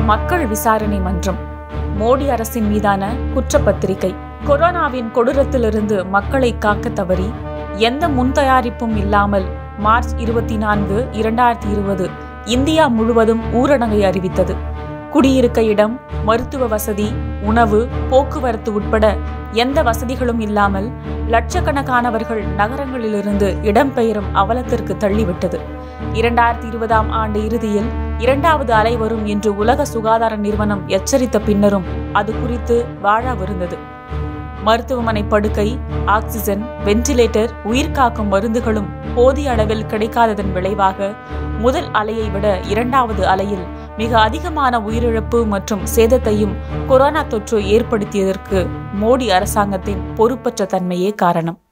மக்கள் விசாரணை மன்றம் மோடி அரசின் மீதான குற்றப்பத்திரிகை கொரோனாவின் கொடூரத்திலிருந்து மக்களை காக்க தவறி எந்த முன் தயாரிப்பும் இல்லாமல் மார்ச் இருபத்தி நான்கு இரண்டாயிரத்தி இருபது இந்தியா முழுவதும் ஊரடங்கை அறிவித்தது குடியிருக்க இடம் மருத்துவ வசதி உணவு போக்குவரத்து உட்பட எந்த வசதிகளும் இல்லாமல் லட்சக்கணக்கானவர்கள் நகரங்களிலிருந்து இடம்பெயரும் அவலத்திற்கு தள்ளிவிட்டது இரண்டாயிரத்தி இருபதாம் ஆண்டு இறுதியில் இரண்டாவது அலை வரும் என்று உலக சுகாதார நிறுவனம் எச்சரித்த பின்னரும் அது குறித்து வாழாவிருந்தது மருத்துவமனை படுக்கை ஆக்சிஜன் வென்டிலேட்டர் உயிர்காக்கும் மருந்துகளும் போதிய அளவில் கிடைக்காததன் விளைவாக முதல் அலையை விட இரண்டாவது அலையில் மிக அதிகமான உயிரிழப்பு மற்றும் சேதத்தையும் கொரோனா தொற்று ஏற்படுத்தியதற்கு மோடி அரசாங்கத்தின் பொறுப்பற்ற தன்மையே காரணம்